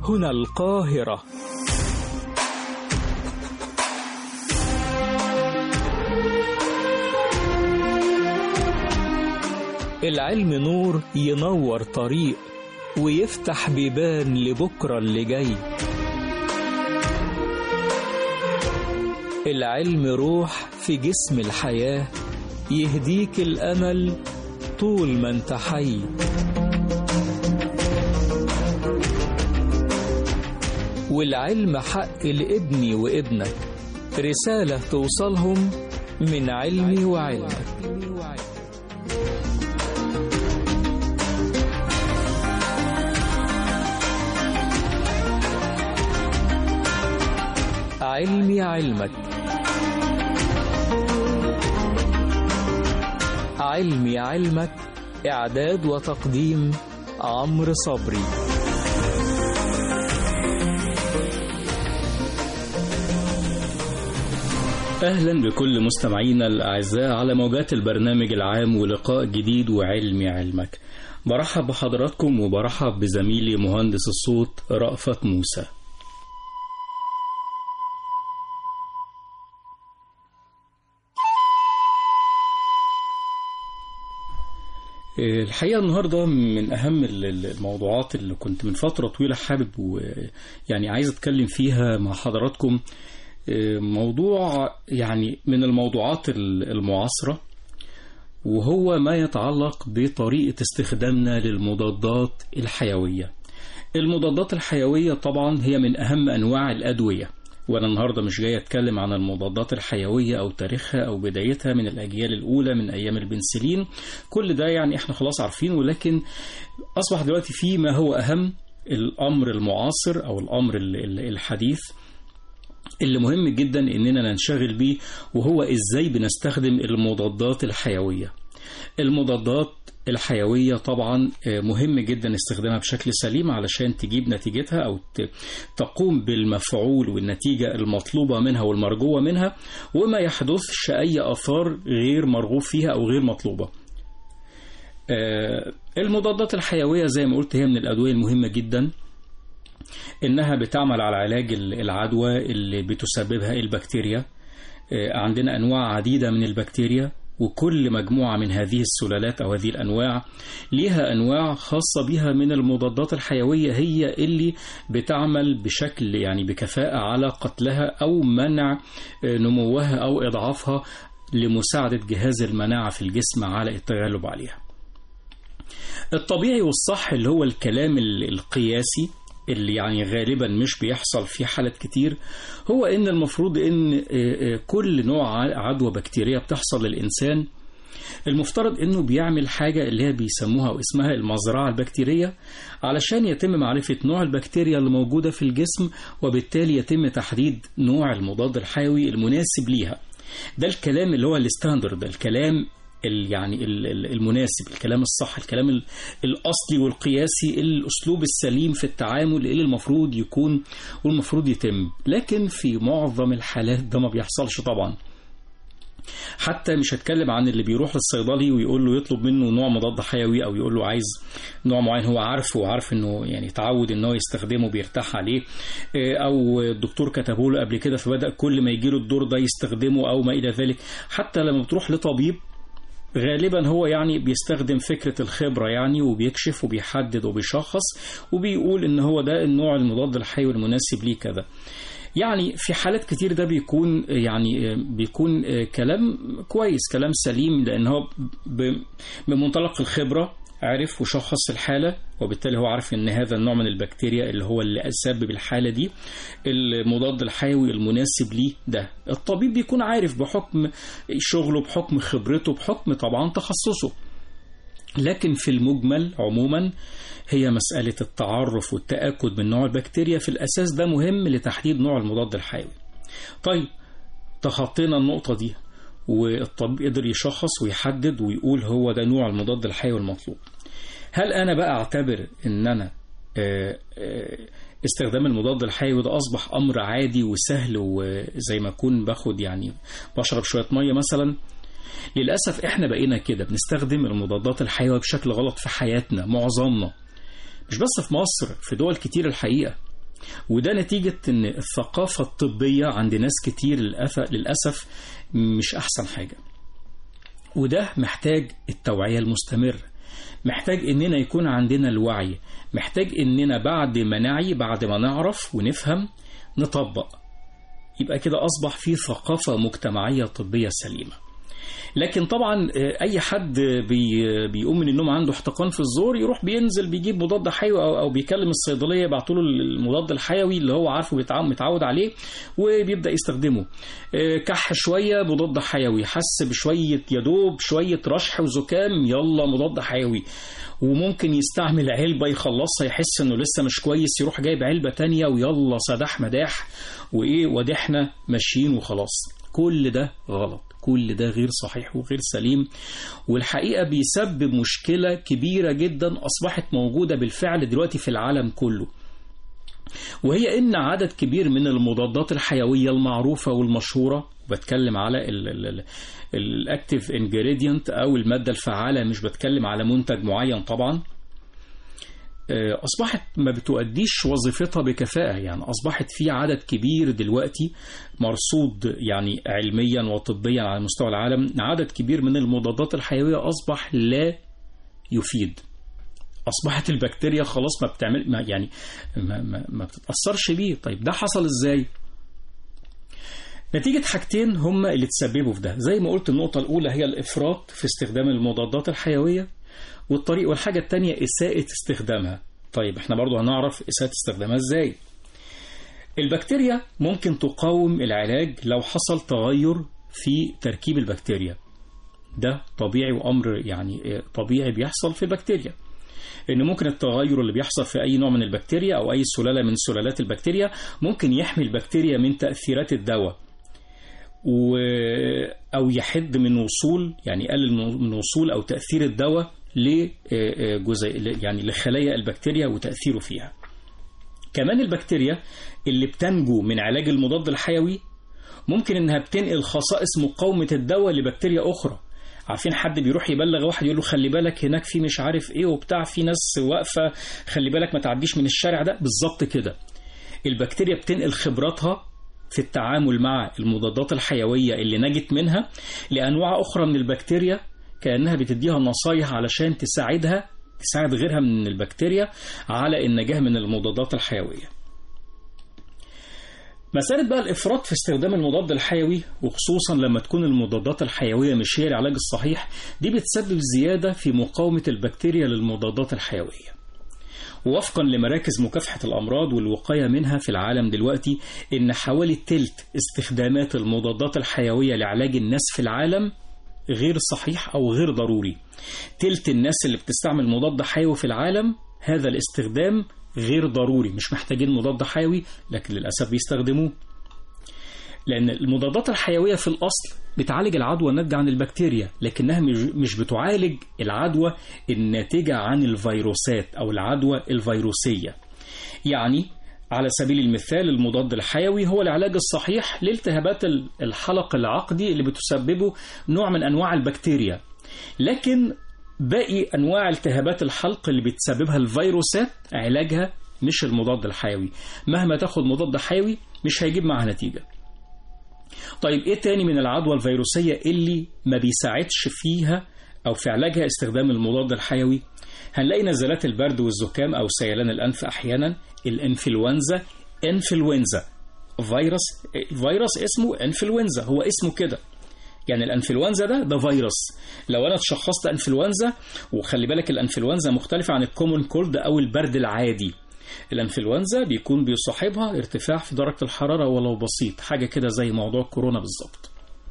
هنا القاهرة العلم نور ينور طريق ويفتح بيبان لبكرة اللي جاي العلم روح في جسم الحياة يهديك الأمل طول ما انت حي والعلم حق لابني وابنك رسالة توصلهم من علمي وعلمك علمي علمك علمي علمك إعداد وتقديم عمرو صبري أهلا بكل مستمعينا الأعزاء على موجات البرنامج العام ولقاء جديد وعلمي علمك برحب بحضراتكم وبرحب بزميلي مهندس الصوت رأفت موسى الحقيقة النهاردة من أهم الموضوعات اللي كنت من فترة طويلة حابب يعني عايز أتكلم فيها مع حضراتكم موضوع يعني من الموضوعات المعاصرة وهو ما يتعلق بطريقة استخدامنا للمضادات الحيوية المضادات الحيوية طبعا هي من أهم أنواع الأدوية وأنا النهاردة مش جاي أتكلم عن المضادات الحيوية أو تاريخها أو بدايتها من الأجيال الأولى من أيام البنسلين كل ده يعني إحنا خلاص عارفين ولكن أصبح دلوقتي في ما هو أهم الأمر المعاصر أو الأمر الحديث اللي مهم جدا إننا ننشغل بيه وهو إزاي بنستخدم المضادات الحيوية المضادات الحيوية طبعا مهم جدا استخدامها بشكل سليم علشان تجيب نتيجتها أو تقوم بالمفعول والنتيجة المطلوبة منها والمرجوة منها وما يحدثش أي أثار غير مرغوب فيها أو غير مطلوبة المضادات الحيوية زي ما قلت هي من الأدوية المهمة جدا إنها بتعمل على علاج العدوى اللي بتسببها البكتيريا عندنا أنواع عديدة من البكتيريا وكل مجموعة من هذه السلالات أو هذه الأنواع ليها أنواع خاصة بها من المضادات الحيوية هي اللي بتعمل بشكل يعني بكفاءة على قتلها أو منع نموها أو إضعافها لمساعدة جهاز المناعة في الجسم على التغلب عليها الطبيعي والصح اللي هو الكلام القياسي اللي يعني غالبا مش بيحصل في حالات كتير هو ان المفروض ان كل نوع عدوى بكتيرية بتحصل للإنسان المفترض انه بيعمل حاجة اللي هي بيسموها واسمها المزرعة البكتيرية علشان يتم معرفة نوع البكتيريا اللي موجودة في الجسم وبالتالي يتم تحديد نوع المضاد الحيوي المناسب ليها ده الكلام اللي هو الستاندرد الكلام يعني المناسب الكلام الصح الكلام الأصلي والقياسي الأسلوب السليم في التعامل اللي المفروض يكون والمفروض يتم لكن في معظم الحالات ده ما بيحصلش طبعا حتى مش هتكلم عن اللي بيروح للصيدلي ويقول له يطلب منه نوع مضاد حيوي او يقول له عايز نوع معين هو عارفه وعارف انه يعني تعود ان هو يستخدمه بيرتاح عليه او الدكتور كتبه له قبل كده فبدا كل ما يجي له الدور ده يستخدمه او ما الى ذلك حتى لما بتروح لطبيب غالبا هو يعني بيستخدم فكرة الخبرة يعني وبيكشف وبيحدد وبيشخص وبيقول ان هو ده النوع المضاد الحيوي المناسب ليه كذا يعني في حالات كتير ده بيكون يعني بيكون كلام كويس كلام سليم لان هو بمنطلق الخبرة عرف وشخص الحالة وبالتالي هو عارف ان هذا النوع من البكتيريا اللي هو اللي سبب الحالة دي المضاد الحيوي المناسب ليه ده الطبيب بيكون عارف بحكم شغله بحكم خبرته بحكم طبعا تخصصه لكن في المجمل عموما هي مسألة التعرف والتأكد من نوع البكتيريا في الأساس ده مهم لتحديد نوع المضاد الحيوي طيب تخطينا النقطة دي والطبيب قدر يشخص ويحدد ويقول هو ده نوع المضاد الحيوي المطلوب هل أنا بقى أعتبر أن أنا استخدام المضاد الحيوي ده أصبح أمر عادي وسهل وزي ما أكون باخد يعني بشرب شوية مية مثلا للأسف إحنا بقينا كده بنستخدم المضادات الحيوية بشكل غلط في حياتنا معظمنا مش بس في مصر في دول كتير الحقيقة وده نتيجة ان الثقافة الطبية عند ناس كتير للأف- للأسف مش أحسن حاجة وده محتاج التوعية المستمرة محتاج اننا يكون عندنا الوعي محتاج اننا بعد ما نعي بعد ما نعرف ونفهم نطبق يبقى كده أصبح في ثقافة مجتمعية طبية سليمة لكن طبعا آه، اي حد بي بيقوم من النوم عنده احتقان في الزور يروح بينزل بيجيب مضاد حيوي او, أو بيكلم الصيدليه يبعتوا له المضاد الحيوي اللي هو عارفه بيتع- متعود عليه وبيبدا يستخدمه آه، كح شويه مضاد حيوي حس بشويه يدوب شويه رشح وزكام يلا مضاد حيوي وممكن يستعمل علبة يخلصها يحس انه لسه مش كويس يروح جايب علبة تانية ويلا سداح مداح وايه ودحنا ماشيين وخلاص كل ده غلط كل ده غير صحيح وغير سليم والحقيقة بيسبب مشكلة كبيرة جدا أصبحت موجودة بالفعل دلوقتي في العالم كله وهي ان عدد كبير من المضادات الحيويه المعروفه والمشهوره بتكلم على الاكتيف انجريدينت او الماده الفعاله مش بتكلم على منتج معين طبعا آه، اصبحت ما بتؤديش وظيفتها بكفاءه يعني اصبحت في عدد كبير دلوقتي مرصود يعني علميا وطبيا على مستوى العالم عدد كبير من المضادات الحيويه اصبح لا يفيد اصبحت البكتيريا خلاص ما بتعمل ما يعني ما, ما, ما بتتاثرش بيه طيب ده حصل ازاي نتيجة حاجتين هما اللي تسببوا في ده زي ما قلت النقطة الأولى هي الإفراط في استخدام المضادات الحيوية والطريق والحاجة التانية إساءة استخدامها طيب احنا برضو هنعرف إساءة استخدامها ازاي البكتيريا ممكن تقاوم العلاج لو حصل تغير في تركيب البكتيريا ده طبيعي وأمر يعني طبيعي بيحصل في البكتيريا ان ممكن التغير اللي بيحصل في اي نوع من البكتيريا او اي سلاله من سلالات البكتيريا ممكن يحمي البكتيريا من تاثيرات الدواء و او يحد من وصول يعني يقلل من وصول او تاثير الدواء لجزء يعني لخلايا البكتيريا وتاثيره فيها كمان البكتيريا اللي بتنجو من علاج المضاد الحيوي ممكن انها بتنقل خصائص مقاومه الدواء لبكتيريا اخرى عارفين حد بيروح يبلغ واحد يقول له خلي بالك هناك في مش عارف ايه وبتاع في ناس واقفه خلي بالك ما تعديش من الشارع ده بالظبط كده البكتيريا بتنقل خبراتها في التعامل مع المضادات الحيويه اللي نجت منها لانواع اخرى من البكتيريا كانها بتديها نصايح علشان تساعدها تساعد غيرها من البكتيريا على النجاه من المضادات الحيويه مسألة بقى الإفراط في استخدام المضاد الحيوي وخصوصا لما تكون المضادات الحيوية مش هي العلاج الصحيح دي بتسبب زيادة في مقاومة البكتيريا للمضادات الحيوية ووفقا لمراكز مكافحة الأمراض والوقاية منها في العالم دلوقتي إن حوالي تلت استخدامات المضادات الحيوية لعلاج الناس في العالم غير صحيح أو غير ضروري تلت الناس اللي بتستعمل مضاد حيوي في العالم هذا الاستخدام غير ضروري مش محتاجين مضاد حيوي لكن للأسف بيستخدموه لأن المضادات الحيوية في الأصل بتعالج العدوى الناتجة عن البكتيريا لكنها مش بتعالج العدوى الناتجة عن الفيروسات أو العدوى الفيروسية يعني على سبيل المثال المضاد الحيوي هو العلاج الصحيح لالتهابات الحلق العقدي اللي بتسببه نوع من أنواع البكتيريا لكن باقي انواع التهابات الحلق اللي بتسببها الفيروسات علاجها مش المضاد الحيوي مهما تاخد مضاد حيوي مش هيجيب معها نتيجه طيب ايه تاني من العدوى الفيروسيه اللي ما بيساعدش فيها او في علاجها استخدام المضاد الحيوي هنلاقي نزلات البرد والزكام او سيلان الانف احيانا الانفلونزا انفلونزا فيروس فيروس اسمه انفلونزا هو اسمه كده يعني الانفلونزا ده ده فيروس لو انا اتشخصت انفلونزا وخلي بالك الانفلونزا مختلفه عن الكومون كولد او البرد العادي الانفلونزا بيكون بيصاحبها ارتفاع في درجه الحراره ولو بسيط حاجه كده زي موضوع كورونا بالظبط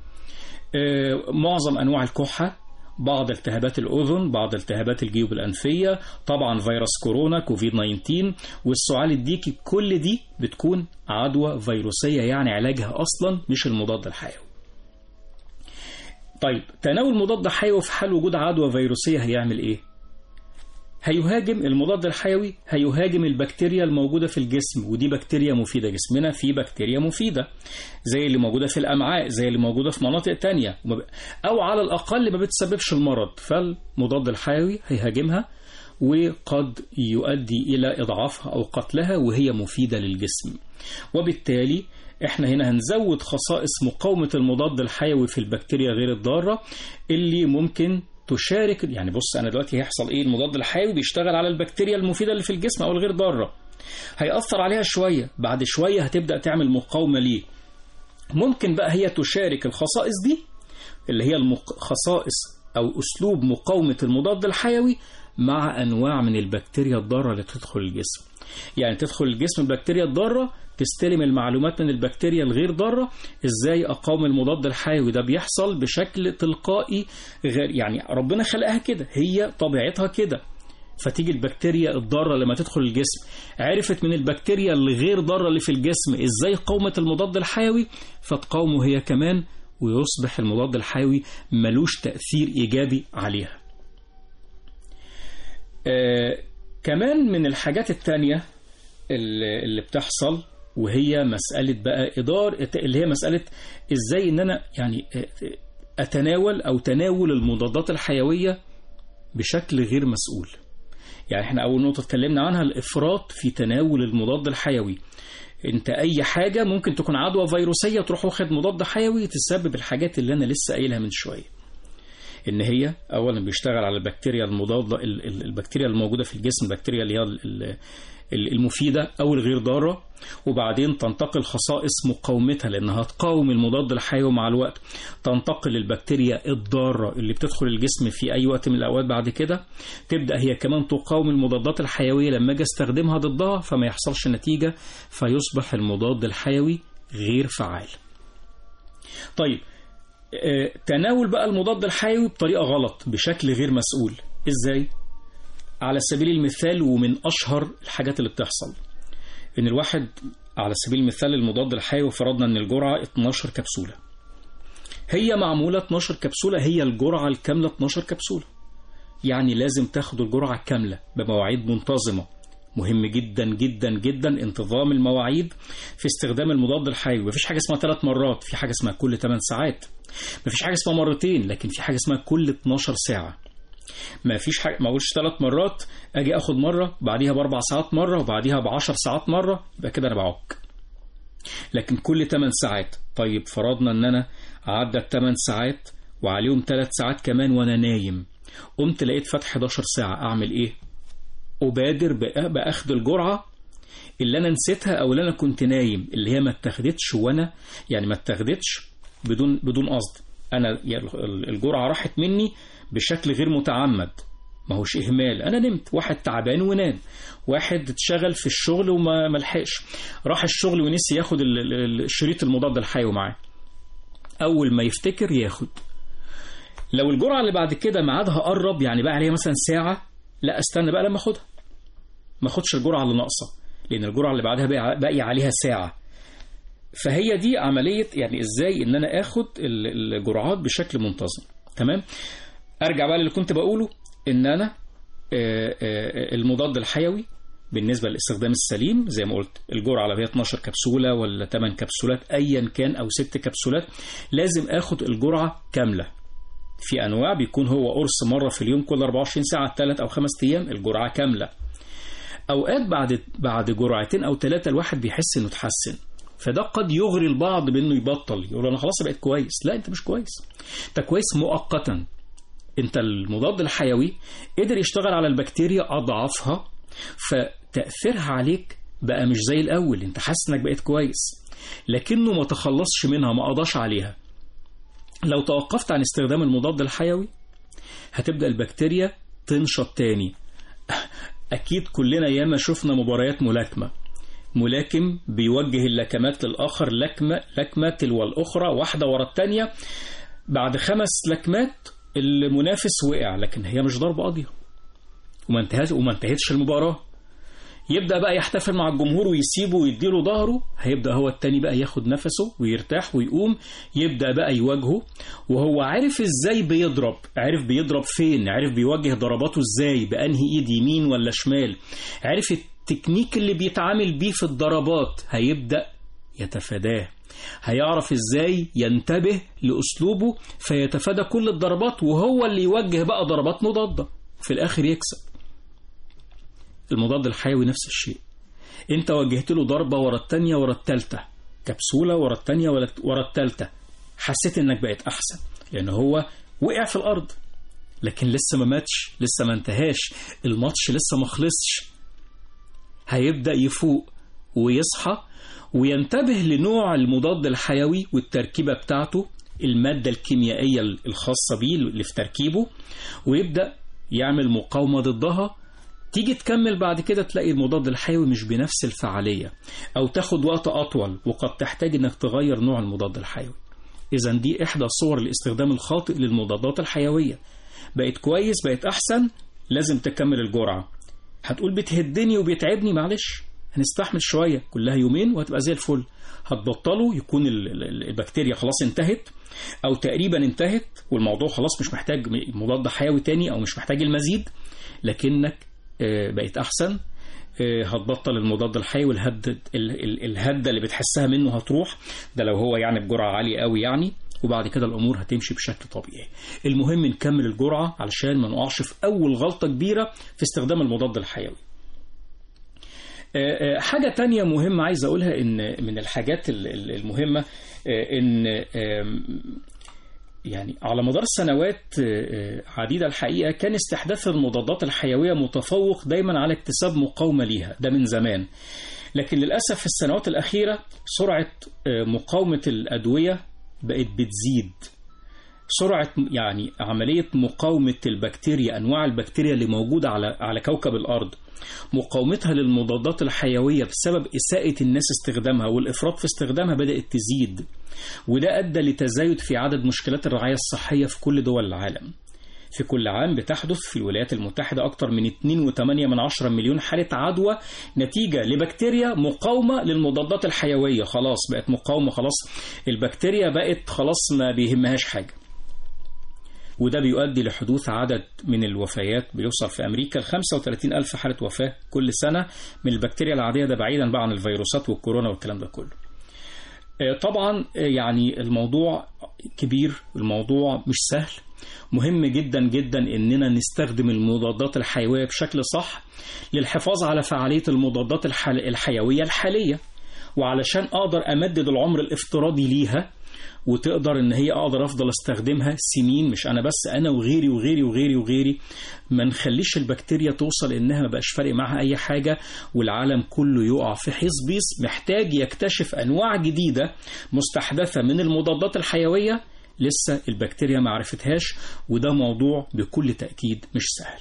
معظم انواع الكحه بعض التهابات الأذن بعض التهابات الجيوب الأنفية طبعا فيروس كورونا كوفيد 19 والسعال الديكي كل دي بتكون عدوى فيروسية يعني علاجها أصلا مش المضاد الحيوي طيب تناول مضاد حيوي في حال وجود عدوى فيروسية هيعمل ايه؟ هيهاجم المضاد الحيوي هيهاجم البكتيريا الموجودة في الجسم ودي بكتيريا مفيدة جسمنا في بكتيريا مفيدة زي اللي موجودة في الأمعاء زي اللي موجودة في مناطق تانية أو على الأقل ما بتسببش المرض فالمضاد الحيوي هيهاجمها وقد يؤدي إلى إضعافها أو قتلها وهي مفيدة للجسم وبالتالي احنا هنا هنزود خصائص مقاومة المضاد الحيوي في البكتيريا غير الضارة اللي ممكن تشارك يعني بص أنا دلوقتي هيحصل إيه المضاد الحيوي بيشتغل على البكتيريا المفيدة اللي في الجسم أو الغير ضارة هيأثر عليها شوية بعد شوية هتبدأ تعمل مقاومة ليه ممكن بقى هي تشارك الخصائص دي اللي هي الخصائص أو أسلوب مقاومة المضاد الحيوي مع أنواع من البكتيريا الضارة اللي تدخل الجسم يعني تدخل الجسم البكتيريا الضارة تستلم المعلومات من البكتيريا الغير ضارة ازاي اقاوم المضاد الحيوي ده بيحصل بشكل تلقائي غير يعني ربنا خلقها كده هي طبيعتها كده فتيجي البكتيريا الضارة لما تدخل الجسم عرفت من البكتيريا الغير ضارة اللي في الجسم ازاي قاومت المضاد الحيوي فتقاومه هي كمان ويصبح المضاد الحيوي ملوش تأثير إيجابي عليها آه كمان من الحاجات التانية اللي, اللي بتحصل وهي مسألة بقى إدار اللي هي مسألة إزاي إن أنا يعني أتناول أو تناول المضادات الحيوية بشكل غير مسؤول يعني احنا أول نقطة اتكلمنا عنها الإفراط في تناول المضاد الحيوي انت اي حاجة ممكن تكون عدوى فيروسية تروح واخد مضاد حيوي تسبب الحاجات اللي انا لسه قايلها من شوية ان هي اولا بيشتغل على البكتيريا المضادة البكتيريا الموجودة في الجسم البكتيريا اللي هي المفيدة أو الغير ضارة وبعدين تنتقل خصائص مقاومتها لأنها تقاوم المضاد الحيوي مع الوقت تنتقل للبكتيريا الضارة اللي بتدخل الجسم في أي وقت من الأوقات بعد كده تبدأ هي كمان تقاوم المضادات الحيوية لما أجي استخدمها ضدها فما يحصلش نتيجة فيصبح المضاد الحيوي غير فعال طيب تناول بقى المضاد الحيوي بطريقة غلط بشكل غير مسؤول إزاي؟ على سبيل المثال ومن أشهر الحاجات اللي بتحصل إن الواحد على سبيل المثال المضاد الحيوي فرضنا إن الجرعة 12 كبسولة هي معمولة 12 كبسولة هي الجرعة الكاملة 12 كبسولة يعني لازم تاخد الجرعة كاملة بمواعيد منتظمة مهم جدا جدا جدا انتظام المواعيد في استخدام المضاد الحيوي مفيش حاجة اسمها ثلاث مرات في حاجة اسمها كل 8 ساعات مفيش حاجة اسمها مرتين لكن في حاجة اسمها كل 12 ساعة ما فيش حاجة ما اقولش ثلاث مرات اجي اخد مرة بعديها باربع ساعات مرة وبعديها بعشر ساعات مرة يبقى كده انا بعك لكن كل 8 ساعات طيب فرضنا ان انا عدت 8 ساعات وعليهم 3 ساعات كمان وانا نايم قمت لقيت فتح 11 ساعة اعمل ايه ابادر باخد الجرعة اللي انا نسيتها او اللي انا كنت نايم اللي هي ما اتاخدتش وانا يعني ما اتاخدتش بدون بدون قصد انا الجرعة راحت مني بشكل غير متعمد ما هوش إهمال أنا نمت واحد تعبان ونام واحد اتشغل في الشغل وما ملحقش راح الشغل ونسي ياخد الشريط المضاد الحيوي معاه أول ما يفتكر ياخد لو الجرعة اللي بعد كده ميعادها قرب يعني بقى عليها مثلا ساعة لا استنى بقى لما اخدها ما اخدش الجرعة اللي ناقصة لأن الجرعة اللي بعدها باقي عليها ساعة فهي دي عملية يعني ازاي ان انا اخد الجرعات بشكل منتظم تمام ارجع بقى اللي كنت بقوله ان انا المضاد الحيوي بالنسبة للاستخدام السليم زي ما قلت الجرعة لو هي 12 كبسولة ولا 8 كبسولات ايا كان او 6 كبسولات لازم اخد الجرعة كاملة في انواع بيكون هو قرص مرة في اليوم كل 24 ساعة 3 او 5 ايام الجرعة كاملة اوقات بعد بعد جرعتين او ثلاثة الواحد بيحس انه اتحسن فده قد يغري البعض بانه يبطل يقول انا خلاص بقيت كويس لا انت مش كويس انت كويس مؤقتا انت المضاد الحيوي قدر يشتغل على البكتيريا اضعافها فتاثيرها عليك بقى مش زي الاول انت حاسس انك بقيت كويس لكنه ما تخلصش منها ما قضاش عليها لو توقفت عن استخدام المضاد الحيوي هتبدا البكتيريا تنشط تاني اكيد كلنا ياما شفنا مباريات ملاكمه ملاكم بيوجه اللكمات للآخر لكمة, لكمة تلو الأخرى واحدة ورا التانية بعد خمس لكمات المنافس وقع لكن هي مش ضربة قاضية وما انتهتش وما انتهتش المباراة يبدأ بقى يحتفل مع الجمهور ويسيبه ويديله ظهره هيبدأ هو التاني بقى ياخد نفسه ويرتاح ويقوم يبدأ بقى يواجهه وهو عارف ازاي بيضرب عارف بيضرب فين عارف بيوجه ضرباته ازاي بأنهي ايد يمين ولا شمال عارف التكنيك اللي بيتعامل بيه في الضربات هيبدأ يتفاداه هيعرف ازاي ينتبه لأسلوبه فيتفادى كل الضربات وهو اللي يوجه بقى ضربات مضادة في الآخر يكسب المضاد الحيوي نفس الشيء انت وجهت له ضربة ورا التانية ورا التالتة كبسولة ورا التانية ورا التالتة حسيت انك بقت احسن لان هو وقع في الارض لكن لسه ما ماتش لسه ما انتهاش الماتش لسه ما خلصش هيبدأ يفوق ويصحى وينتبه لنوع المضاد الحيوي والتركيبة بتاعته المادة الكيميائية الخاصة بيه اللي في تركيبه ويبدأ يعمل مقاومة ضدها تيجي تكمل بعد كده تلاقي المضاد الحيوي مش بنفس الفعالية أو تاخد وقت أطول وقد تحتاج إنك تغير نوع المضاد الحيوي إذا دي إحدى صور الاستخدام الخاطئ للمضادات الحيوية بقت كويس بقت أحسن لازم تكمل الجرعة هتقول بتهدني وبيتعبني معلش هنستحمل شوية كلها يومين وهتبقى زي الفل هتبطله يكون البكتيريا خلاص انتهت أو تقريبا انتهت والموضوع خلاص مش محتاج مضاد حيوي تاني أو مش محتاج المزيد لكنك بقت أحسن هتبطل المضاد الحيوي الهد الهدة اللي بتحسها منه هتروح ده لو هو يعني بجرعة عالية قوي يعني وبعد كده الأمور هتمشي بشكل طبيعي المهم نكمل الجرعة علشان ما نقعش في أول غلطة كبيرة في استخدام المضاد الحيوي حاجة تانية مهمة عايز أقولها إن من الحاجات المهمة إن يعني على مدار سنوات عديدة الحقيقة كان استحداث المضادات الحيوية متفوق دايما على اكتساب مقاومة ليها ده من زمان لكن للأسف في السنوات الأخيرة سرعة مقاومة الأدوية بقت بتزيد سرعة يعني عملية مقاومة البكتيريا أنواع البكتيريا اللي موجودة على على كوكب الأرض مقاومتها للمضادات الحيوية بسبب إساءة الناس استخدامها والإفراط في استخدامها بدأت تزيد وده أدى لتزايد في عدد مشكلات الرعاية الصحية في كل دول العالم في كل عام بتحدث في الولايات المتحدة أكثر من 2.8 مليون حالة عدوى نتيجة لبكتيريا مقاومة للمضادات الحيوية خلاص بقت مقاومة خلاص البكتيريا بقت خلاص ما بيهمهاش حاجة وده بيؤدي لحدوث عدد من الوفيات بيوصل في أمريكا ل 35 ألف حالة وفاة كل سنة من البكتيريا العادية ده بعيدا بقى عن الفيروسات والكورونا والكلام ده كله طبعا يعني الموضوع كبير الموضوع مش سهل مهم جدا جدا اننا نستخدم المضادات الحيويه بشكل صح للحفاظ على فعاليه المضادات الحيويه الحاليه وعلشان اقدر امدد العمر الافتراضي ليها وتقدر ان هي اقدر افضل استخدمها سنين مش انا بس انا وغيري وغيري وغيري وغيري ما نخليش البكتيريا توصل انها ما بقاش فارق معاها اي حاجه والعالم كله يقع في حصبيس محتاج يكتشف انواع جديده مستحدثه من المضادات الحيويه لسه البكتيريا ما عرفتهاش وده موضوع بكل تاكيد مش سهل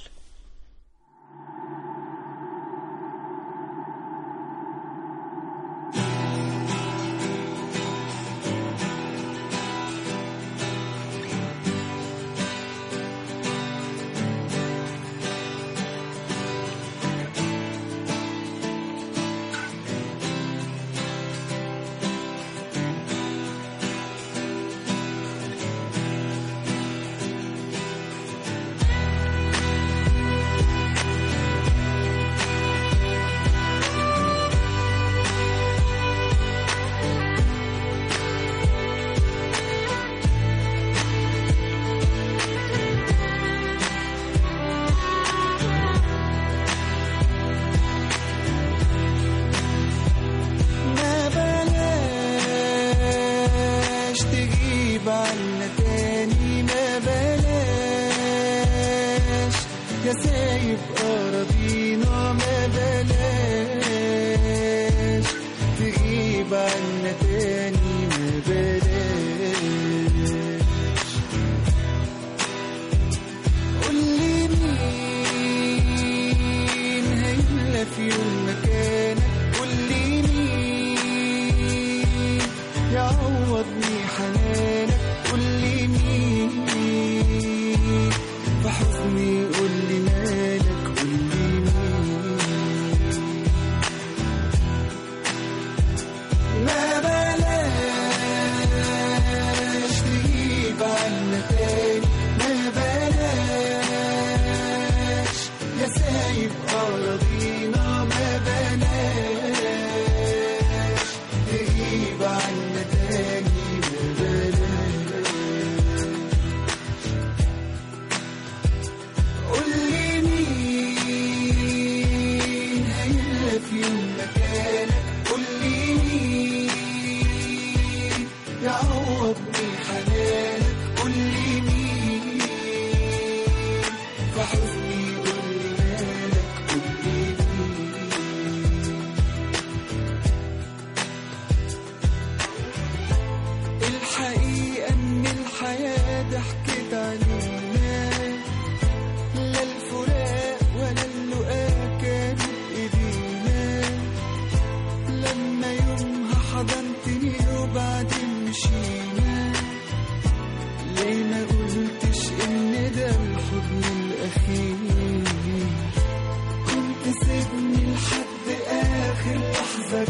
ما بلاش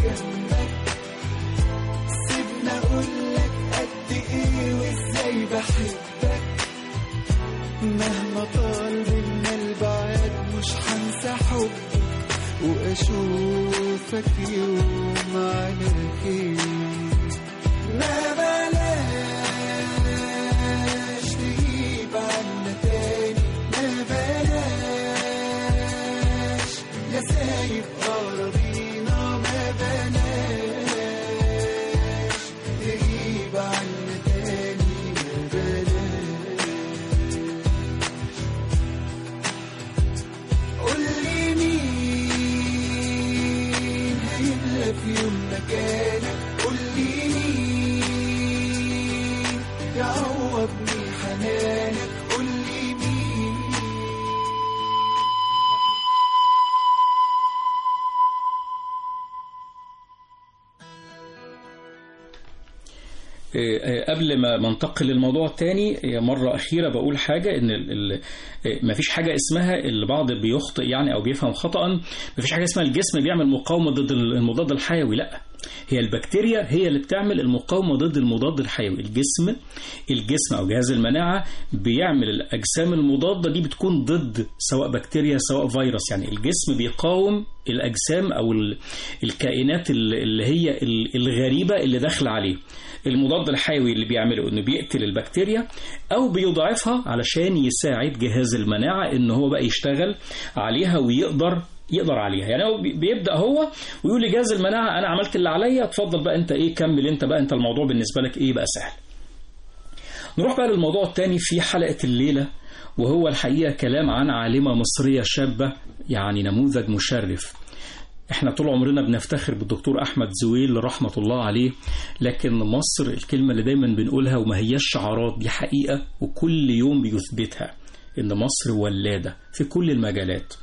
جنبك سيبني اقولك قد ايه وازاي بحبك مهما طال بينا البعاد مش هنسى حبك واشوفك يوم على خير ما بلاش تغيب عنا تاني ما بلاش يا سايب أراضينا ما بلاش تغيب عنا تاني ما بلاش قولي مين هيملى في يوم مكانك قولي مين يعوضني حنانك قولي مين آه، آه، قبل ما ما ننتقل للموضوع الثاني مرة أخيرة بقول حاجة إن ال- ال- آه، مفيش حاجة اسمها البعض بيخطئ يعني أو بيفهم خطأ مفيش حاجة اسمها الجسم بيعمل مقاومة ضد المضاد الحيوي لا هي البكتيريا هي اللي بتعمل المقاومة ضد المضاد الحيوي الجسم الجسم أو جهاز المناعة بيعمل الأجسام المضادة دي بتكون ضد سواء بكتيريا سواء فيروس يعني الجسم بيقاوم الأجسام أو ال- الكائنات ال- اللي هي ال- الغريبة اللي داخلة عليه المضاد الحيوي اللي بيعمله انه بيقتل البكتيريا او بيضعفها علشان يساعد جهاز المناعه ان هو بقى يشتغل عليها ويقدر يقدر عليها يعني هو بي- بيبدا هو ويقول لجهاز المناعه انا عملت اللي عليا اتفضل بقى انت ايه كمل انت بقى انت الموضوع بالنسبه لك ايه بقى سهل نروح بقى للموضوع الثاني في حلقه الليله وهو الحقيقه كلام عن عالمه مصريه شابه يعني نموذج مشرف احنا طول عمرنا بنفتخر بالدكتور احمد زويل رحمه الله عليه لكن مصر الكلمه اللي دايما بنقولها وما هياش شعارات دي حقيقه وكل يوم بيثبتها ان مصر ولاده في كل المجالات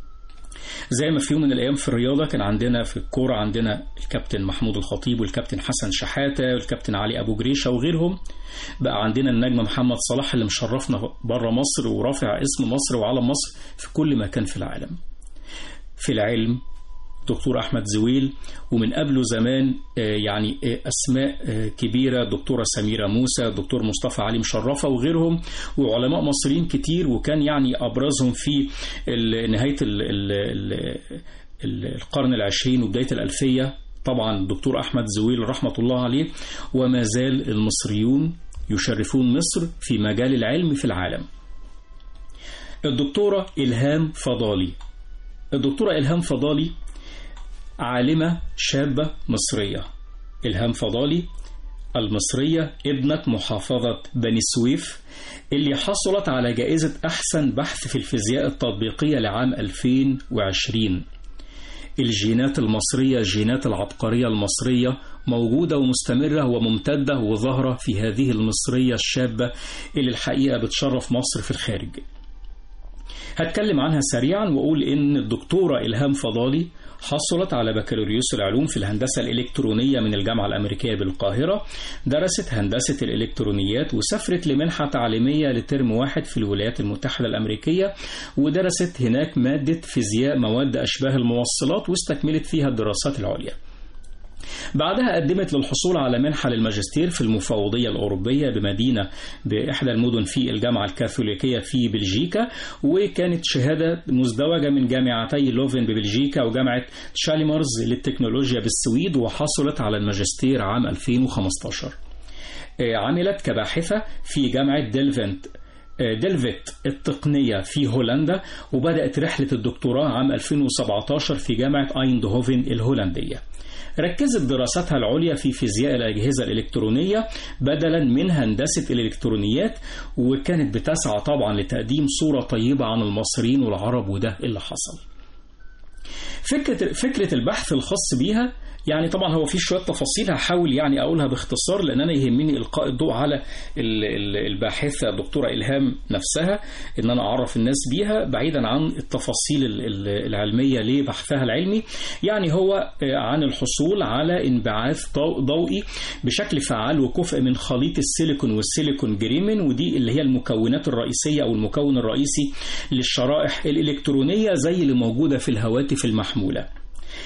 زي ما في يوم من الايام في الرياضه كان عندنا في الكوره عندنا الكابتن محمود الخطيب والكابتن حسن شحاته والكابتن علي ابو جريشه وغيرهم بقى عندنا النجم محمد صلاح اللي مشرفنا بره مصر ورافع اسم مصر وعلم مصر في كل مكان في العالم في العلم دكتور أحمد زويل ومن قبله زمان آه، يعني آه، أسماء آه، كبيرة دكتورة سميرة موسى دكتور مصطفى علي مشرفة وغيرهم وعلماء مصريين كتير وكان يعني أبرزهم في ال- نهاية ال- ال- ال- ال- القرن العشرين وبداية الألفية طبعا الدكتور أحمد زويل رحمة الله عليه وما زال المصريون يشرفون مصر في مجال العلم في العالم الدكتورة إلهام فضالي الدكتورة إلهام فضالي عالمة شابة مصرية إلهام فضالي المصرية ابنة محافظة بني سويف اللي حصلت على جائزة أحسن بحث في الفيزياء التطبيقية لعام 2020 الجينات المصرية الجينات العبقرية المصرية موجودة ومستمرة وممتدة وظاهرة في هذه المصرية الشابة اللي الحقيقة بتشرف مصر في الخارج هتكلم عنها سريعا وأقول إن الدكتورة إلهام فضالي حصلت على بكالوريوس العلوم في الهندسة الإلكترونية من الجامعة الأمريكية بالقاهرة درست هندسة الإلكترونيات وسافرت لمنحة تعليمية لترم واحد في الولايات المتحدة الأمريكية ودرست هناك مادة فيزياء مواد أشباه الموصلات واستكملت فيها الدراسات العليا بعدها قدمت للحصول على منحة للماجستير في المفوضية الأوروبية بمدينة بإحدى المدن في الجامعة الكاثوليكية في بلجيكا وكانت شهادة مزدوجة من جامعتي لوفن ببلجيكا وجامعة شاليمرز للتكنولوجيا بالسويد وحصلت على الماجستير عام 2015 آه، عملت كباحثة في جامعة ديلفنت آه، ديلفيت التقنية في هولندا وبدأت رحلة الدكتوراه عام 2017 في جامعة أيندهوفن الهولندية ركزت دراساتها العليا في فيزياء الأجهزة الإلكترونية بدلا من هندسة الإلكترونيات وكانت بتسعى طبعا لتقديم صورة طيبة عن المصريين والعرب وده اللي حصل فكرة فكرة البحث الخاص بيها يعني طبعا هو في شويه تفاصيل هحاول يعني اقولها باختصار لان انا يهمني القاء الضوء على ال- ال- الباحثه الدكتوره الهام نفسها ان انا اعرف الناس بيها بعيدا عن التفاصيل ال- ال- العلميه لبحثها العلمي يعني هو آه، عن الحصول على انبعاث ضوء- ضوئي بشكل فعال وكفء من خليط السيليكون والسيليكون جريمين ودي اللي هي المكونات الرئيسيه او المكون الرئيسي للشرائح الالكترونيه زي اللي موجوده في الهواتف المحموله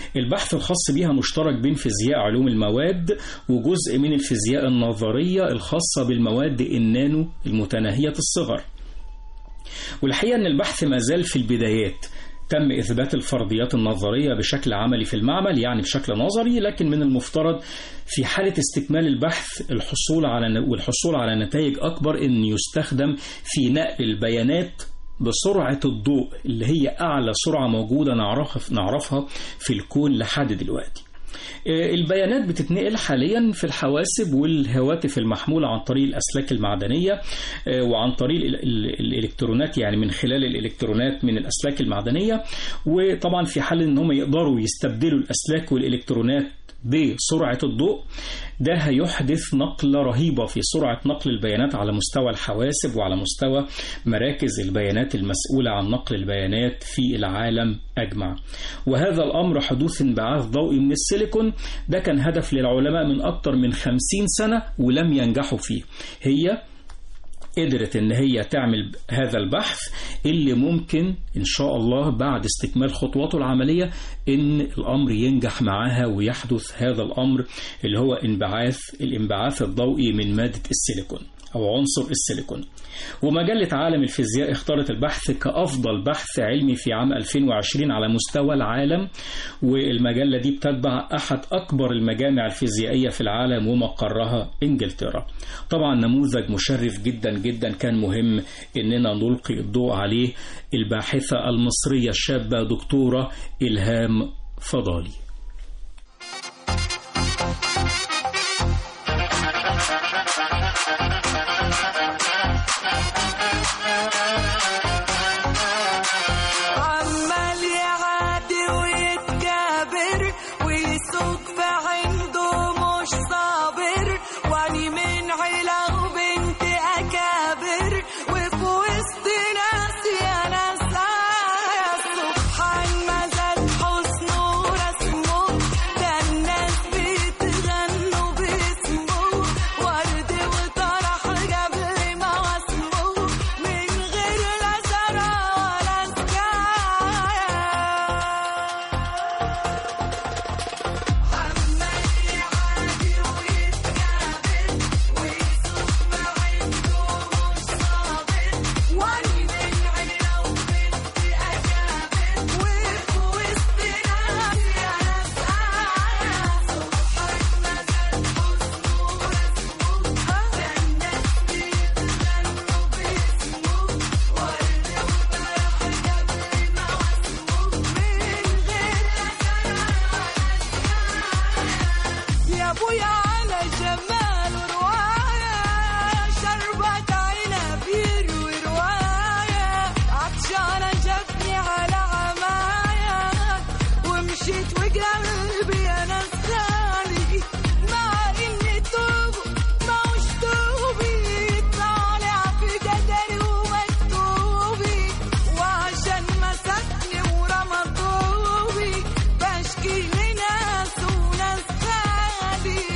البحث الخاص بها مشترك بين فيزياء علوم المواد وجزء من الفيزياء النظرية الخاصة بالمواد النانو المتناهية الصغر والحقيقة أن البحث ما زال في البدايات تم إثبات الفرضيات النظرية بشكل عملي في المعمل يعني بشكل نظري لكن من المفترض في حالة استكمال البحث الحصول على والحصول على نتائج أكبر أن يستخدم في نقل البيانات بسرعة الضوء اللي هي أعلى سرعة موجودة نعرف نعرفها في الكون لحد دلوقتي البيانات بتتنقل حاليا في الحواسب والهواتف المحمولة عن طريق الأسلاك المعدنية وعن طريق الإلكترونات يعني من خلال الإلكترونات من الأسلاك المعدنية وطبعا في حال إن هم يقدروا يستبدلوا الأسلاك والإلكترونات بسرعة الضوء ده هيحدث نقلة رهيبة في سرعة نقل البيانات على مستوى الحواسب وعلى مستوى مراكز البيانات المسؤولة عن نقل البيانات في العالم أجمع وهذا الأمر حدوث انبعاث ضوئي من السيليكون ده كان هدف للعلماء من أكثر من خمسين سنة ولم ينجحوا فيه هي قدرت ان هي تعمل هذا البحث اللي ممكن ان شاء الله بعد استكمال خطواته العمليه ان الامر ينجح معاها ويحدث هذا الامر اللي هو انبعاث الانبعاث الضوئي من ماده السيليكون أو عنصر السيليكون ومجلة عالم الفيزياء اختارت البحث كأفضل بحث علمي في عام 2020 على مستوى العالم والمجلة دي بتتبع أحد أكبر المجامع الفيزيائية في العالم ومقرها إنجلترا طبعا نموذج مشرف جدا جدا كان مهم إننا نلقي الضوء عليه الباحثة المصرية الشابة دكتورة إلهام فضالي عمال يعادي ويتكابر ويسوق في عنده مش صابر واني من عيلة وبنت أكابر وفي وسط ناس يا ناس آه سبحان ما زاد حسنه ورسمه ده الناس بتغنوا باسمه ورد وطرح قبل ما واسمه من غير لا زرع ولا سكاية عمال يعادي ويتكابر ويسوق ما عنده مش صابر واني من عيلة وبنت أكابر وفي وسط ناس يا ناس آية سبحان ما زاد حسنه ورسمه ده الناس بيتغنوا باسمه ورد وطرح قبل ما واسمه من غير لا زرع يا ابويا على جمال ورواية شربت عينها بيروي رواية عطشانة جابني على عماية ومشيت وقلبي انا خالي مع اني توب ما وش توبي طالع في قدري ومكتوبي وعشان مسكني ورمى طوبي بشكي لناس وناس خالي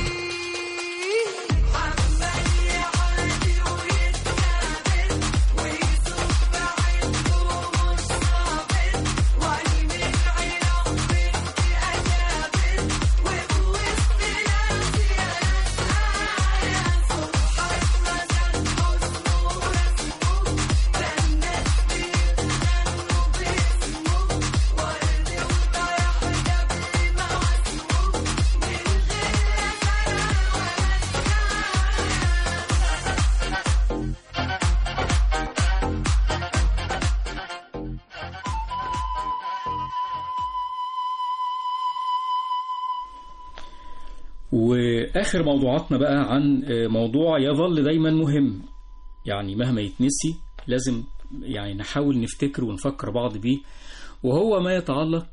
عمال يعدي ويتكابر ويسوق بعينه مش صابر واني من عيلة وبنت أكابر وفي وسط ناس يا ناس آية سبحان ما زاد حسنه ورسمه ده الناس بيتغنوا باسمه ورد وطرح قبل ما واسمه من غير لا زرع ولا واخر موضوعاتنا بقى عن موضوع يظل دايما مهم يعني مهما يتنسي لازم يعني نحاول نفتكر ونفكر بعض بيه وهو ما يتعلق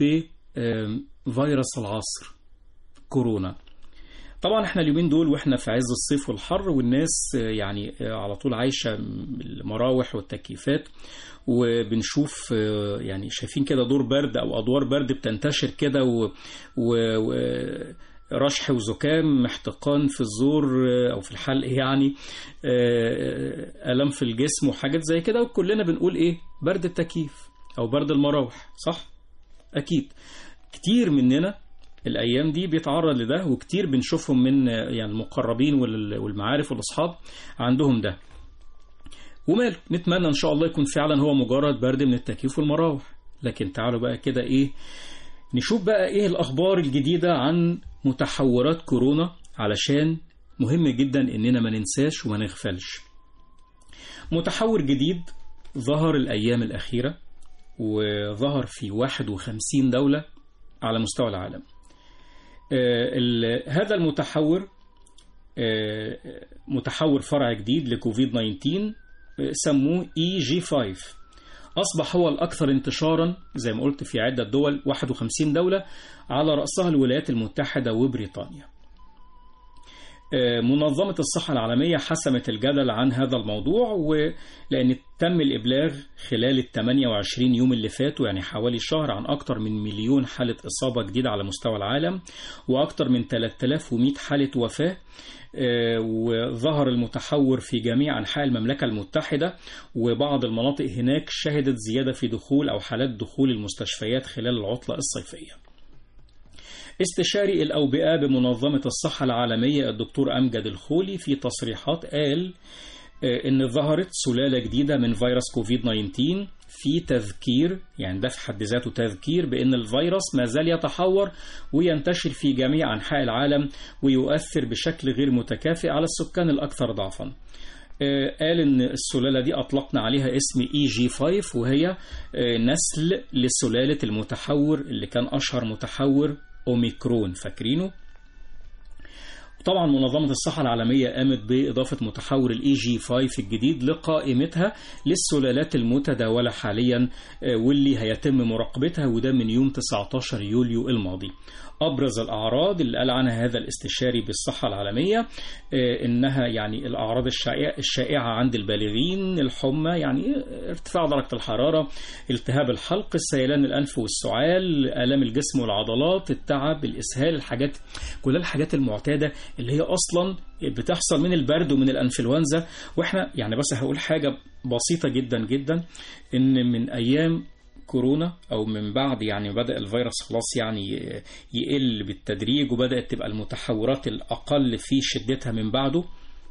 بفيروس العصر كورونا طبعا احنا اليومين دول واحنا في عز الصيف والحر والناس يعني على طول عايشة المراوح والتكييفات وبنشوف يعني شايفين كده دور برد او ادوار برد بتنتشر كده و, و... و... رشح وزكام احتقان في الزور او في الحلق يعني الم في الجسم وحاجات زي كده وكلنا بنقول ايه برد التكييف او برد المراوح صح اكيد كتير مننا الأيام دي بيتعرض لده وكتير بنشوفهم من يعني المقربين وال- والمعارف والأصحاب عندهم ده وماله نتمنى إن شاء الله يكون فعلا هو مجرد برد من التكييف والمراوح لكن تعالوا بقى كده إيه نشوف بقى إيه الأخبار الجديدة عن متحورات كورونا علشان مهم جدا إننا ما ننساش وما نغفلش متحور جديد ظهر الأيام الأخيرة وظهر في 51 دولة على مستوى العالم آه، ال- هذا المتحور آه، متحور فرع جديد لكوفيد 19 آه، سموه اي جي 5 أصبح هو الأكثر انتشارا زي ما قلت في عدة دول 51 دولة على رأسها الولايات المتحدة وبريطانيا آه، منظمة الصحة العالمية حسمت الجدل عن هذا الموضوع ولأن تم الإبلاغ خلال ال 28 يوم اللي فاتوا يعني حوالي شهر عن أكثر من مليون حالة إصابة جديدة على مستوى العالم وأكثر من 3100 حالة وفاة آه، وظهر المتحور في جميع أنحاء المملكة المتحدة وبعض المناطق هناك شهدت زيادة في دخول أو حالات دخول المستشفيات خلال العطلة الصيفية استشاري الأوبئة بمنظمة الصحة العالمية الدكتور أمجد الخولي في تصريحات قال آه، إن ظهرت سلالة جديدة من فيروس كوفيد 19 في تذكير يعني ده في حد ذاته تذكير بأن الفيروس ما زال يتحور وينتشر في جميع أنحاء العالم ويؤثر بشكل غير متكافئ على السكان الأكثر ضعفا آه، قال ان السلاله دي اطلقنا عليها اسم اي جي 5 وهي آه، نسل لسلاله المتحور اللي كان اشهر متحور اوميكرون فاكرينه طبعا منظمة الصحة العالمية قامت بإضافة متحور الاي جي 5 الجديد لقائمتها للسلالات المتداولة حاليا آه، واللي هيتم مراقبتها وده من يوم 19 يوليو الماضي أبرز الأعراض اللي قال عنها هذا الاستشاري بالصحة العالمية آه، إنها يعني الأعراض الشائعة, الشائعة عند البالغين الحمى يعني ارتفاع درجة الحرارة التهاب الحلق السيلان الأنف والسعال آلام الجسم والعضلات التعب الإسهال الحاجات كل الحاجات المعتادة اللي هي أصلا بتحصل من البرد ومن الأنفلونزا وإحنا يعني بس هقول حاجة بسيطة جدا جدا إن من أيام كورونا او من بعد يعني بدا الفيروس خلاص يعني يقل بالتدريج وبدات تبقى المتحورات الاقل في شدتها من بعده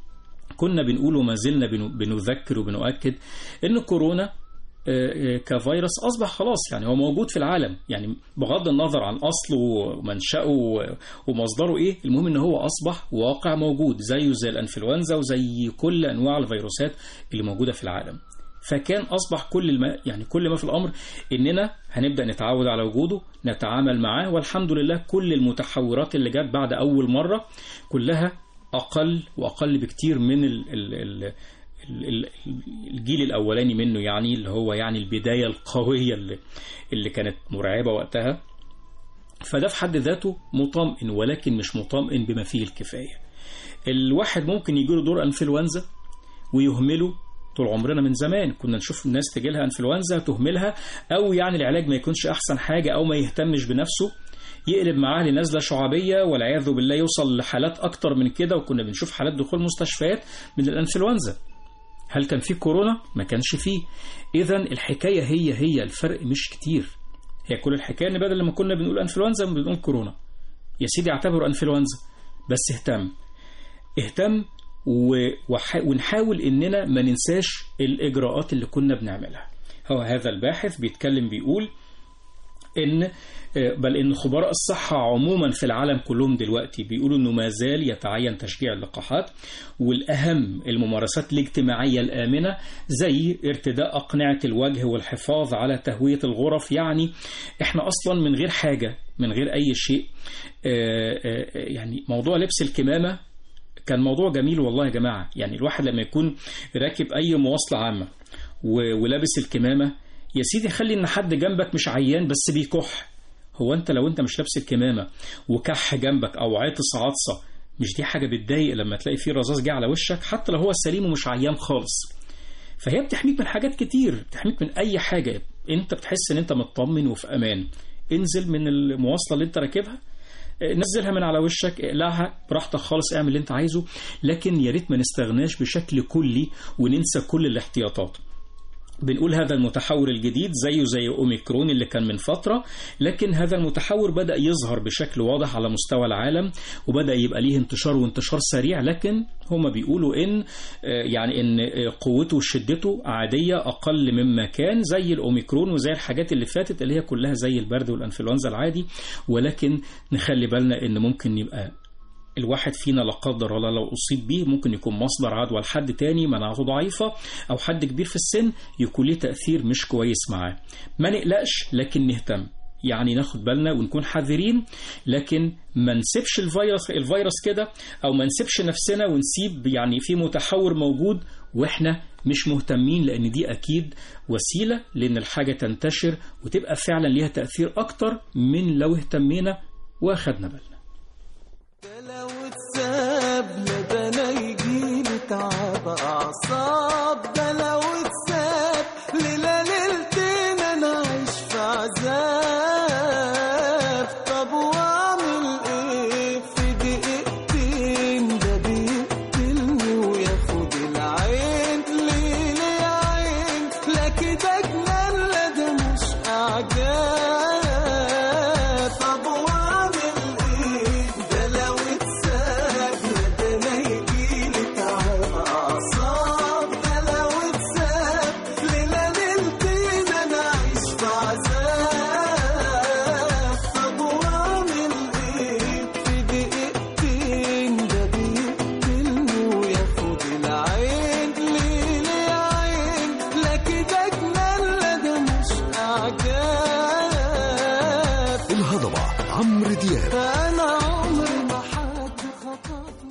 كنا بنقول وما زلنا بن- بنذكر وبنؤكد ان كورونا آه، آه، كفيروس اصبح خلاص يعني هو موجود في العالم يعني بغض النظر عن اصله ومنشأه و- ومصدره ايه المهم ان هو اصبح واقع موجود زيه زي الانفلونزا وزي كل انواع الفيروسات اللي موجوده في العالم فكان اصبح كل الم... يعني كل ما في الامر اننا هنبدا نتعود على وجوده نتعامل معاه والحمد لله كل المتحورات اللي جت بعد اول مره كلها اقل واقل بكتير من ال... ال... ال... ال- ال- الجيل الاولاني منه يعني اللي هو يعني البدايه القويه اللي اللي كانت مرعبه وقتها فده في حد ذاته مطمئن ولكن مش مطمئن بما فيه الكفايه الواحد ممكن يجيله دور انفلونزا ويهمله طول عمرنا من زمان كنا نشوف الناس تجيلها انفلونزا تهملها او يعني العلاج ما يكونش احسن حاجه او ما يهتمش بنفسه يقلب معاه لنزله شعبيه والعياذ بالله يوصل لحالات اكتر من كده وكنا بنشوف حالات دخول مستشفيات من الانفلونزا هل كان في كورونا؟ ما كانش فيه اذا الحكايه هي هي الفرق مش كتير هي كل الحكايه ان بدل ما كنا بنقول انفلونزا بنقول كورونا يا سيدي اعتبره انفلونزا بس اهتم اهتم و- وح- ونحاول اننا ما ننساش الاجراءات اللي كنا بنعملها هو هذا الباحث بيتكلم بيقول ان بل ان خبراء الصحه عموما في العالم كلهم دلوقتي بيقولوا انه ما زال يتعين تشجيع اللقاحات والاهم الممارسات الاجتماعيه الامنه زي ارتداء اقنعه الوجه والحفاظ على تهويه الغرف يعني احنا اصلا من غير حاجه من غير اي شيء آه، آه، يعني موضوع لبس الكمامه كان موضوع جميل والله يا جماعه يعني الواحد لما يكون راكب اي مواصله عامه و- ولابس الكمامه يا سيدي خلي ان حد جنبك مش عيان بس بيكح هو انت لو انت مش لابس الكمامه وكح جنبك او عطس عطسه مش دي حاجه بتضايق لما تلاقي فيه رذاذ جه على وشك حتى لو هو سليم ومش عيان خالص فهي بتحميك من حاجات كتير بتحميك من اي حاجه انت بتحس ان انت مطمن وفي امان انزل من المواصله اللي انت راكبها نزلها من على وشك اقلعها براحتك خالص اعمل اللي انت عايزه لكن يا ريت ما نستغناش بشكل كلي وننسى كل الاحتياطات بنقول هذا المتحور الجديد زيه زي أوميكرون اللي كان من فترة لكن هذا المتحور بدأ يظهر بشكل واضح على مستوى العالم وبدأ يبقى ليه انتشار وانتشار سريع لكن هما بيقولوا إن يعني إن قوته وشدته عادية أقل مما كان زي الأوميكرون وزي الحاجات اللي فاتت اللي هي كلها زي البرد والأنفلونزا العادي ولكن نخلي بالنا إن ممكن يبقى الواحد فينا لا قدر الله لو أصيب به ممكن يكون مصدر عدوى لحد تاني مناعته ضعيفة أو حد كبير في السن يكون ليه تأثير مش كويس معاه ما نقلقش لكن نهتم يعني ناخد بالنا ونكون حذرين لكن ما نسيبش الفيروس الفيروس كده او ما نسيبش نفسنا ونسيب يعني في متحور موجود واحنا مش مهتمين لان دي اكيد وسيله لان الحاجه تنتشر وتبقى فعلا ليها تاثير اكتر من لو اهتمينا واخدنا بالنا لو اتساب لا ده انا يجيلي تعب اعصاب ده لو اتساب ليلة ليلتين انا عايش في عذاب طب واعمل ايه في دقيقتين ده بيقتلني وياخد العين ليه ليه يا عين لا كده جنان لا ده مش اعجاب طب واعمل ايه ده لو اتساب لا ده انا يجيلي تعب اعصاب ده لو اتساب ليلة ليلتين انا عايش في عذاب طب واعمل ايه في دقيقتين ده بيقتلني وياخد العين ليه ليه يا عين لا كده جنان لا ده مش اعجاب الهضبة عمرو دياب انا عمري ما حد خطفني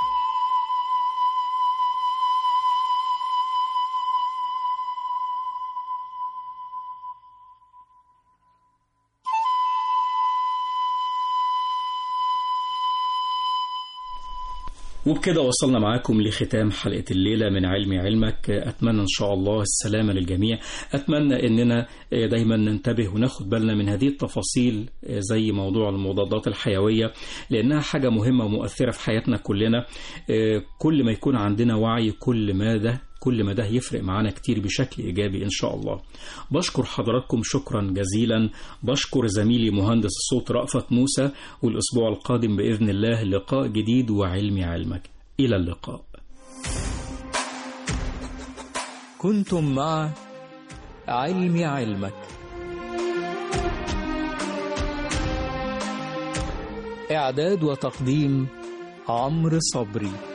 وبكده وصلنا معاكم لختام حلقة الليلة من علمي علمك أتمنى إن شاء الله السلامة للجميع أتمنى أننا دايما ننتبه وناخد بالنا من هذه التفاصيل زي موضوع المضادات الحيوية لأنها حاجة مهمة ومؤثرة في حياتنا كلنا كل ما يكون عندنا وعي كل ما ده كل ما ده يفرق معانا كتير بشكل إيجابي إن شاء الله بشكر حضراتكم شكرا جزيلا بشكر زميلي مهندس الصوت رأفت موسى والأسبوع القادم بإذن الله لقاء جديد وعلمي علمك إلى اللقاء كنتم مع علم علمك إعداد وتقديم عمرو صبري